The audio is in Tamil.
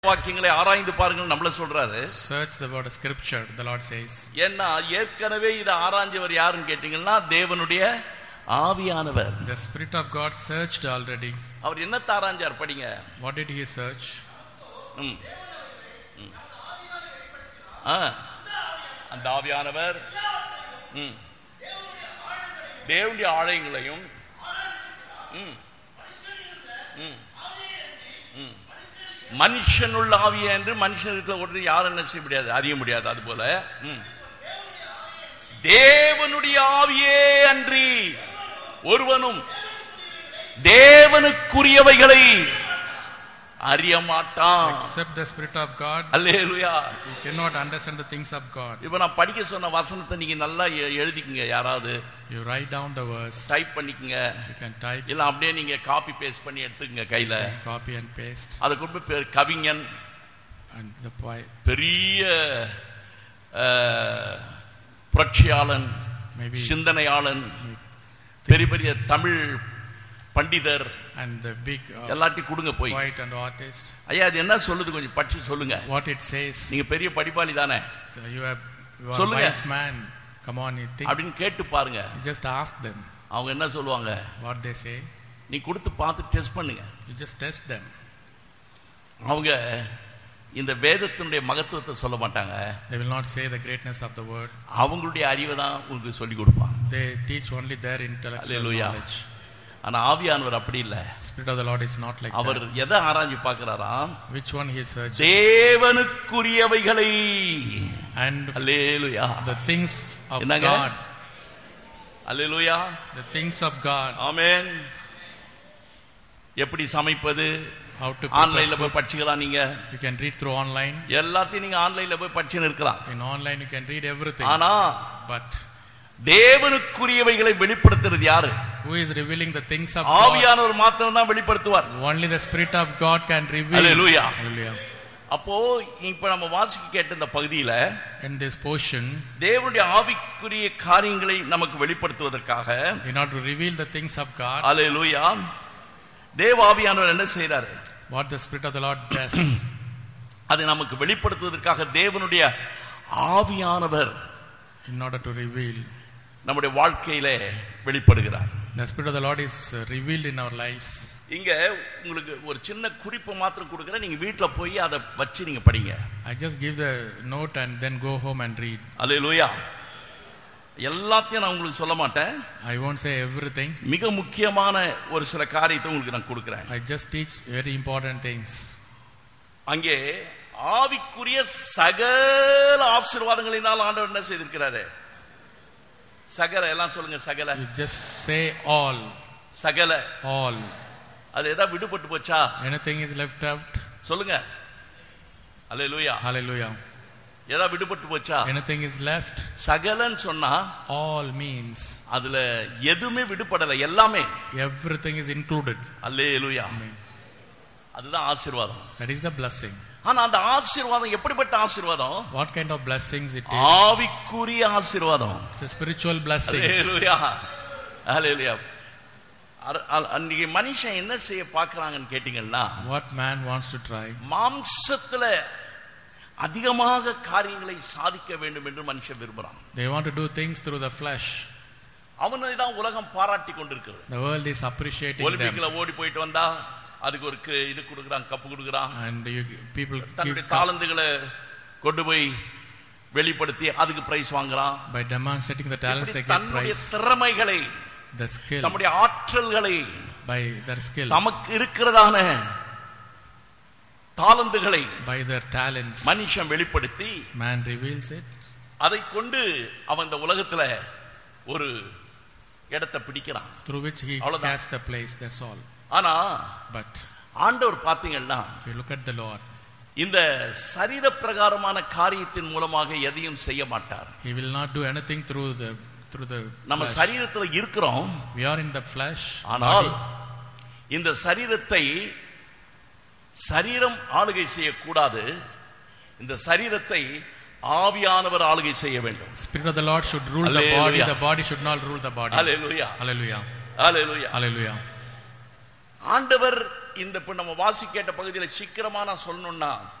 வாக்கியங்களை ஆராய்ந்து பாருங்கள் நம்மள சொல்றாரு Search the word of scripture, the Lord says. ஏன்னா ஏற்கனவே இதை ஆராய்ஞ்சவர் யாருன்னு கேட்டீங்கன்னா தேவனுடைய ஆவியானவர் The Spirit of God searched already. அவர் என்னத்தை ஆராய்ஞ்சார் படிங்க What did he search? ம். ம். ஆ. அந்த ஆவியானவர் ம். தேவனுடைய ஆலயங்களையும் ம். ம். ம். மனுஷனுள்ள ஆவிய என்று மனுஷனுக்கு உடனே யாரும் என்ன செய்ய முடியாது அறிய முடியாது அது போல ம். தேவனுடைய ஆவியே அன்றி ஒருவனும் தேவனுக்குரியவைகளை அறிய மாட்டான் Except the Spirit of God, hallelujah you cannot understand the things of God. இப்ப நான் படிக்க சொன்ன வசனத்தை நீங்க நல்லா எ- எழுதிக்கங்க யாராவது You write down the verse, type பண்ணிக்கங்க you can type, இல்ல அப்படியே நீங்க காப்பி பேஸ்ட் பண்ணி எடுத்துக்கங்க கையில you can copy and paste. அதை கொண்டு போய் பெரு- கவிஞன் And the poet, பெரிய அஹ், புரட்சியாளன் maybe, சிந்தனையாளன் பெரிய பெரிய தமிழ் பண்டிதர் and the big uh, எல்லாத்தையும் கொடுங்க போய் poet and artist. ஐயா அது என்ன சொல்லுது கொஞ்சம் படிச்சு சொல்லுங்க What it says, நீங்க பெரிய படிப்பாளி தானே so you have, you are a சொல்லுங்க. wise man. Come on, you think. அப்படின்னு கேட்டு பாருங்க You just ask them அவங்க என்ன சொல்லுவாங்க what they say. நீ கொடுத்து பார்த்து டெஸ்ட் பண்ணுங்க You just test them. அவங்க இந்த வேதத்தினுடைய மகத்துவத்தை சொல்ல மாட்டாங்க They will not say the greatness of the word. அவங்களுடைய அறிவை தான் உங்களுக்கு சொல்லி கொடுப்பாங்க They teach only their intellectual Hallelujah. knowledge. ஆனா ஆவியானவர் அப்படி இல்ல Spirit of the Lord is not like our that. எதை ஆராய்ஞ்சு பார்க்கிறாராம் Which one he searches? தேவனுக்குரியவைகளை And அல்லேலுயா the things of என்னங்க? God. அல்லேலுயா The things of God. ஆமென் எப்படி சமைப்பது How to ஆன்லைன்ல prepare போய் food. படிச்சுக்கலாம் நீங்க You can read through online. எல்லாத்தையும் நீங்க ஆன்லைன்ல போய் படிச்சுன்னு இருக்கலாம் In online you can read everything. ஆனா But தேவனுக்குரியவைகளை வெளிப்படுத்துறது யாரு who is revealing the things of God? ஆவியானவர் மாத்திரம் தான் வெளிப்படுத்துவார் Only the Spirit of God can reveal. Hallelujah. Hallelujah. அப்போ இப்ப நம்ம வாசிக்க கேட்ட இந்த பகுதியில In this portion, தேவனுடைய ஆவிக்குரிய காரியங்களை நமக்கு வெளிப்படுத்துவதற்காக in order to reveal the things of God, அல்லேலூயா தேவ ஆவியானவர் என்ன செய்யறாரு what the Spirit of the Lord does, அதை நமக்கு வெளிப்படுத்துவதற்காக தேவனுடைய ஆவியானவர் in order to reveal, நம்முடைய வாழ்க்கையில வெளிப்படுகிறார் the Spirit of the Lord is uh, revealed in our lives. இங்க உங்களுக்கு ஒரு சின்ன குறிப்பு மாத்திரம் கொடுக்குறேன் நீங்க வீட்டுல போய் அதை வச்சு நீங்க படிங்க I just give the note and then go home and read. அல்லேலூயா எல்லாத்தையும் நான் உங்களுக்கு சொல்ல மாட்டேன் I won't say everything. மிக முக்கியமான ஒரு சில காரியத்தை உங்களுக்கு நான் கொடுக்கிறேன் I just teach very important things. அங்கே ஆவிக்குரிய சகல ஆசீர்வாதங்களினால் ஆண்டவர் என்ன செய்திருக்கிறாரு சகல எல்லாம் சொல்லுங்க சகல You just say all, சகல all. அது ஏதாவது விடுபட்டு போச்சா Anything is left out. சொல்லுங்க அல்லேலூயா Hallelujah. ஏதாவது விடுபட்டு போச்சா Anything is left. சகலன்னு சொன்னா All means அதுல எதுவுமே விடுபடல எல்லாமே everything is included. Hallelujah Amen. அதுதான் ஆசீர்வாதம் That is the blessing. ஆனா அந்த ஆசீர்வாதம் எப்படிப்பட்ட ஆசீர்வாதம் What kind of blessings it is? ஆவிக்குரிய ஆசீர்வாதம் It's a spiritual blessing. அல்லேலூயா அல்லேலூயா அர- அ- அன்னைக்கு மனுஷன் என்ன செய்ய பார்க்கறாங்கன்னு கேட்டீங்கன்னா What man wants to try? மாம்சத்துல அதிகமாக காரியங்களை சாதிக்க வேண்டும் என்று மனுஷன் விரும்புறான் They want to do things through the flesh. அவனை தான் உலகம் பாராட்டி கொண்டிருக்கிறது The world is appreciating them. ஒலிம்பிக்ல ஓடி போயிட்டு வந்தா அதுக்கு ஒரு கு- இது கொடுக்குறான் கப்பு கொடுக்குறான் And you, people தன்னுடைய give cup தாளந்துகளை கொண்டு போய் வெளிப்படுத்தி அதுக்கு பிரைஸ் வாங்குறான் by demonstrating the talents they இப்படி get தன்னுடைய prize. திறமைகளை The skill தம்முடைய ஆற்றல்களை by their skill, தமக்கு இருக்கிறதான தாளந்துகளை by their talents. மனுஷன் வெளிப்படுத்தி Man reveals it. அதை கொண்டு அவன் இந்த உலகத்துல ஒரு இடத்தை பிடிக்கிறான் through which he அவ்வளவுதான். has the place. That's all. ஆனா But ஆண்டவர் பாத்தீங்கன்னா if you look at the Lord, இந்த சரீர பிரகாரமான காரியத்தின் மூலமாக எதையும் செய்ய மாட்டார் He will not do anything through the through the நம்ம flesh. சரீரத்துல இருக்கிறோம் We are in the flesh. ஆனால் body. இந்த சரீரத்தை சரீரம் ஆளுகை செய்யக்கூடாது இந்த சரீரத்தை ஆவியானவர் ஆளுகை செய்ய வேண்டும் Spirit of the Lord should rule the body. Hallelujah. The body should not rule the body. Hallelujah Hallelujah. Hallelujah Hallelujah. ஆண்டவர் இந்த இப்ப நம்ம வாசி கேட்ட பகுதியில சீக்கிரமா நான் சொல்லணும்னா